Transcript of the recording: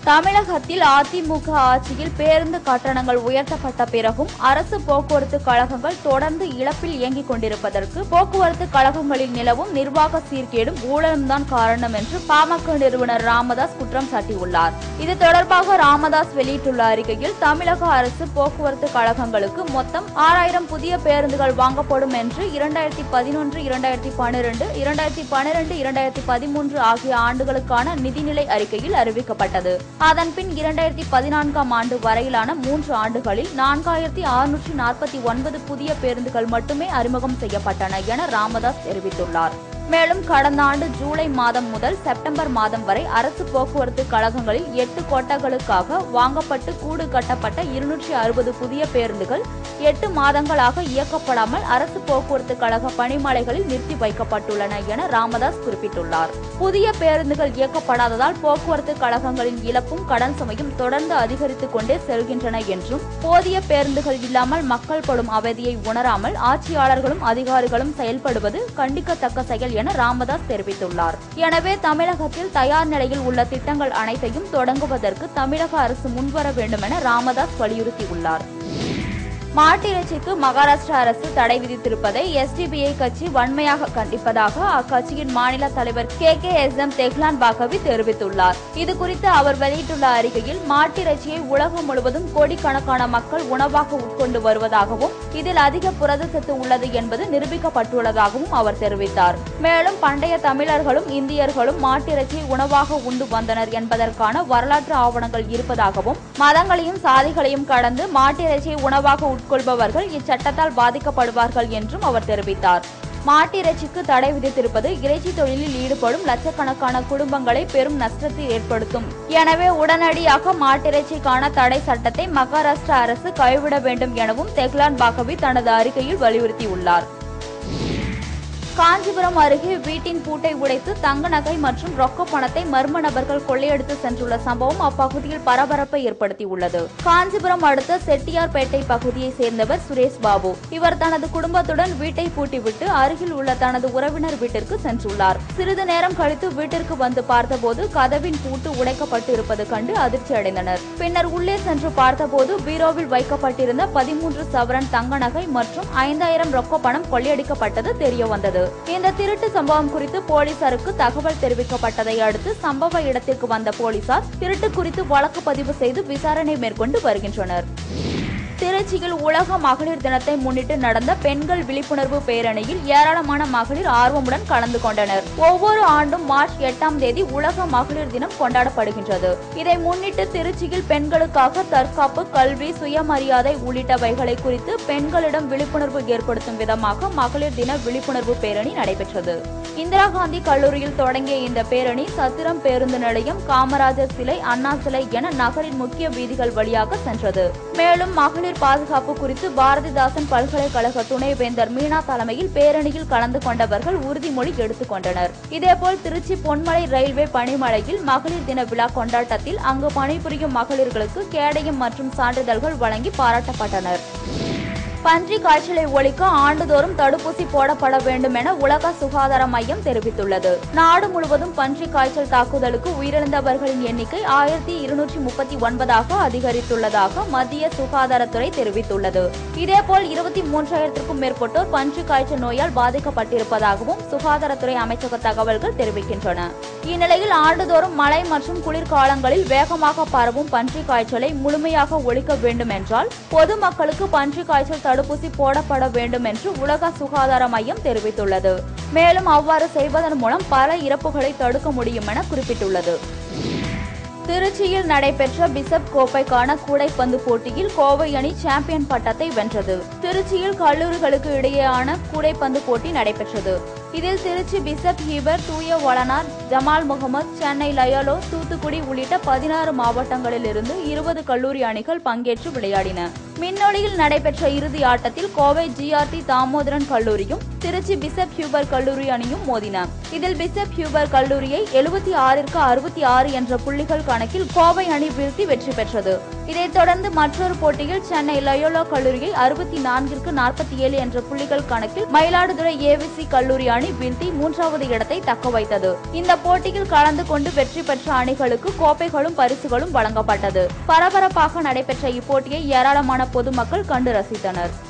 தமிழகத்தில் அதிமுக ஆட்சியில் பேருந்து கட்டணங்கள் உயர்த்தப்பட்ட பிறகும் அரசு போக்குவரத்து கழகங்கள் தொடர்ந்து இழப்பில் இயங்கிக் கொண்டிருப்பதற்கு போக்குவரத்து கழகங்களில் நிலவும் நிர்வாக சீர்கேடும் ஊழலும் தான் காரணம் என்று பாமக நிறுவனர் ராமதாஸ் குற்றம் சாட்டியுள்ளார் இது தொடர்பாக ராமதாஸ் வெளியிட்டுள்ள அறிக்கையில் தமிழக அரசு போக்குவரத்து கழகங்களுக்கு மொத்தம் ஆறாயிரம் புதிய பேருந்துகள் வாங்கப்படும் என்று இரண்டாயிரத்தி பதினொன்று இரண்டாயிரத்தி பன்னிரண்டு இரண்டாயிரத்தி பன்னிரண்டு இரண்டாயிரத்தி பதிமூன்று ஆகிய ஆண்டுகளுக்கான நிதிநிலை அறிக்கையில் அறிவிக்கப்பட்டது அதன்பின் இரண்டாயிரத்தி பதினான்காம் ஆண்டு வரையிலான மூன்று ஆண்டுகளில் நான்காயிரத்தி அறுநூற்றி நாற்பத்தி ஒன்பது புதிய பேருந்துகள் மட்டுமே அறிமுகம் செய்யப்பட்டன என ராமதாஸ் தெரிவித்துள்ளார் மேலும் கடந்த ஆண்டு ஜூலை மாதம் முதல் செப்டம்பர் மாதம் வரை அரசு போக்குவரத்து கழகங்களில் எட்டு கோட்டங்களுக்காக வாங்கப்பட்டு கூடு கட்டப்பட்ட இருநூற்றி அறுபது புதிய பேருந்துகள் எட்டு மாதங்களாக இயக்கப்படாமல் அரசு போக்குவரத்து கழக பணிமனைகளில் நிறுத்தி வைக்கப்பட்டுள்ளன என ராமதாஸ் குறிப்பிட்டுள்ளார் புதிய பேருந்துகள் இயக்கப்படாததால் போக்குவரத்து கழகங்களின் இழப்பும் கடன் சுமையும் தொடர்ந்து அதிகரித்துக் கொண்டே செல்கின்றன என்றும் போதிய பேருந்துகள் இல்லாமல் மக்கள் படும் அவதியை உணராமல் ஆட்சியாளர்களும் அதிகாரிகளும் செயல்படுவது கண்டிக்கத்தக்க செயல் என ராமதாஸ் தெரிவித்துள்ளார் எனவே தமிழகத்தில் தயார் நிலையில் உள்ள திட்டங்கள் அனைத்தையும் தொடங்குவதற்கு தமிழக அரசு முன்வர வேண்டும் என ராமதாஸ் வலியுறுத்தியுள்ளார் மாட்டிறைச்சிக்கு மகாராஷ்டிரா அரசு தடை விதித்திருப்பதை எஸ்டிபிஐ கட்சி வன்மையாக கண்டிப்பதாக அக்கட்சியின் மாநில தலைவர் K K S M Dehlan Baqavi தெரிவித்துள்ளார் இதுகுறித்து அவர் வெளியிட்டுள்ள அறிக்கையில் மாட்டிறைச்சியை உலகம் முழுவதும் கோடிக்கணக்கான மக்கள் உணவாக உட்கொண்டு வருவதாகவும் இதில் அதிக புரதச்சத்து உள்ளது என்பது நிரூபிக்கப்பட்டுள்ளதாகவும் அவர் தெரிவித்தார் மேலும் பண்டைய தமிழர்களும் இந்தியர்களும் மாட்டிறைச்சியை உணவாக உண்டு வந்தனர் என்பதற்கான வரலாற்று ஆவணங்கள் இருப்பதாகவும் மதங்களையும் சாதிகளையும் கடந்து மாட்டிறைச்சியை உணவாக உட்கொள்பவர்கள் இச்சட்டத்தால் பாதிக்கப்படுவார்கள் என்றும் அவர் தெரிவித்தார் மாட்டிறைச்சிக்கு தடை விதித்திருப்பது இறைச்சி தொழிலில் ஈடுபடும் லட்சக்கணக்கான குடும்பங்களை பெரும் நஷ்டத்தை ஏற்படுத்தும் எனவே உடனடியாக மாட்டிறைச்சிக்கான தடை சட்டத்தை மகாராஷ்டிரா அரசு கைவிட வேண்டும் எனவும் தெஹ்லான் பாகவி தனது அறிக்கையில் வலியுறுத்தியுள்ளார் காஞ்சிபுரம் அருகே வீட்டின் பூட்டை உடைத்து தங்க நகை மற்றும் ரொக்க பணத்தை மர்ம நபர்கள் கொள்ளையடித்து சென்றுள்ள சம்பவம் அப்பகுதியில் பரபரப்பை ஏற்படுத்தியுள்ளது காஞ்சிபுரம் அடுத்த செட்டியார்பேட்டை பகுதியை சேர்ந்தவர் சுரேஷ் பாபு இவர் தனது குடும்பத்துடன் வீட்டை பூட்டிவிட்டு அருகில் உள்ள தனது உறவினர் வீட்டிற்கு சென்றுள்ளார் சிறிது நேரம் கழித்து வீட்டிற்கு வந்து பார்த்தபோது கதவின் பூட்டு உடைக்கப்பட்டு இருப்பது கண்டு அதிர்ச்சி அடைந்தனர் பின்னர் உள்ளே சென்று பார்த்தபோது பீரோவில் வைக்கப்பட்டிருந்த பதிமூன்று சவரன் தங்க நகை மற்றும் ஐந்தாயிரம் ரொக்க பணம் கொள்ளையடிக்கப்பட்டது தெரிய வந்தது இந்த திருட்டு சம்பவம் குறித்து போலீசாருக்கு தகவல் தெரிவிக்கப்பட்டதை அடுத்து சம்பவ இடத்திற்கு வந்த போலீசார் திருட்டு குறித்து வழக்கு பதிவு செய்து விசாரணை மேற்கொண்டு வருகின்றனர் திருச்சியில் உலக மகளிர் தினத்தை முன்னிட்டு நடந்த பெண்கள் விழிப்புணர்வு பேரணியில் ஏராளமான மகளிர் ஆர்வமுடன் கலந்து கொண்டனர் ஒவ்வொரு ஆண்டும் மார்ச் எட்டாம் தேதி உலக மகளிர் தினம் கொண்டாடப்படுகின்றது இதை முன்னிட்டு திருச்சியில் பெண்களுக்காக தற்காப்பு கல்வி சுயமரியாதை உள்ளிட்டவைகளை குறித்து பெண்களிடம் விழிப்புணர்வு ஏற்படுத்தும் விதமாக மகளிர் தின விழிப்புணர்வு பேரணி நடைபெற்றது இந்திரா காந்தி கல்லூரியில் தொடங்கிய இந்த பேரணி சத்திரம் பேருந்து நிலையம் காமராஜர் சிலை அண்ணா சிலை என நகரின் முக்கிய வீதிகள் வழியாக சென்றது மேலும் மகளிர் பாதுகாப்பு குறித்து பாரதிதாசன் பல்கலைக்கழக துணைவேந்தர் மீனா தலைமையில் பேரணியில் கலந்து கொண்டவர்கள் உறுதிமொழி எடுத்துக் கொண்டனர் இதேபோல் திருச்சி பொன்மலை ரயில்வே பணிமனையில் மகளிர் தின விழா கொண்டாட்டத்தில் அங்கு பணிபுரியும் மகளிர்களுக்கு கேடயம் மற்றும் சான்றிதழ்கள் வழங்கி பாராட்டப்பட்டனர் பன்றி காய்ச்சலை ஒழிக்க ஆண்டுதோறும் தடுப்பூசி போடப்பட வேண்டும் என உலக சுகாதார மையம் தெரிவித்துள்ளது நாடு முழுவதும் பன்றி காய்ச்சல் தாக்குதலுக்கு உயிரிழந்தவர்களின் எண்ணிக்கை ஆயிரத்தி இருநூற்றி முப்பத்தி ஒன்பதாக அதிகரித்துள்ளதாக மத்திய சுகாதாரத்துறை தெரிவித்துள்ளது இதேபோல் இருபத்தி மூன்றாயிரத்திற்கும் மேற்பட்டோர் பன்றி காய்ச்சல் நோயால் பாதிக்கப்பட்டிருப்பதாகவும் சுகாதாரத்துறை அமைச்சக தகவல்கள் தெரிவிக்கின்றன இந்நிலையில் ஆண்டுதோறும் மழை மற்றும் குளிர்காலங்களில் வேகமாக பரவும் பன்றி காய்ச்சலை முழுமையாக ஒழிக்க வேண்டும் என்றால் பொதுமக்களுக்கு பன்றி காய்ச்சல் தடுப்பூசி போடப்பட வேண்டும் என்று உலக சுகாதார மையம் தெரிவித்துள்ளது மேலும் அவ்வாறு செய்வதன் மூலம் பல இறப்புகளை தடுக்க முடியும் என குறிப்பிட்டுள்ளது திருச்சியில் நடைபெற்ற பிசப் கோப்பைக்கான கூடைப்பந்து போட்டியில் கோவை அணி சாம்பியன் பட்டத்தை வென்றது திருச்சியில் கல்லூரிகளுக்கு இடையேயான கூடைப்பந்து போட்டி நடைபெற்றது இதில் திருச்சி பிசப் ஹீபர் தூய வளனார் ஜமால் முகமது சென்னை லயோலோ தூத்துக்குடி உள்ளிட்ட பதினாறு மாவட்டங்களில் இருந்து இருபது கல்லூரி அணிகள் பங்கேற்று விளையாடின மின்னொலியில் நடைபெற்ற இறுதி ஆட்டத்தில் கோவை ஜிஆர்டி தாமோதரன் கல்லூரியும் திருச்சி பிசப் ஹியூபர் கல்லூரி அணியும் மோதின இதில் பிசப் ஹியூபர் கல்லூரியை எழுபத்தி ஆறிற்கு அறுபத்தி ஆறு என்ற புள்ளிகள் கணக்கில் கோவை அணி வீழ்த்தி வெற்றி பெற்றது இதைத் தொடர்ந்து மற்றொரு போட்டியில் சென்னை லயோலா கல்லூரியை அறுபத்தி நான்கிற்கு நாற்பத்தி ஏழு என்ற புள்ளிகள் கணக்கில் மயிலாடுதுறை ஏவிசி கல்லூரி அணி வீழ்த்தி மூன்றாவது இடத்தை தக்க வைத்தது இந்த போட்டியில் கலந்து கொண்டு வெற்றி பெற்ற அணிகளுக்கு கோப்பைகளும் பரிசுகளும் வழங்கப்பட்டது பரபரப்பாக நடைபெற்ற இப்போட்டியை ஏராளமான பொதுமக்கள் கண்டு ரசித்தனர்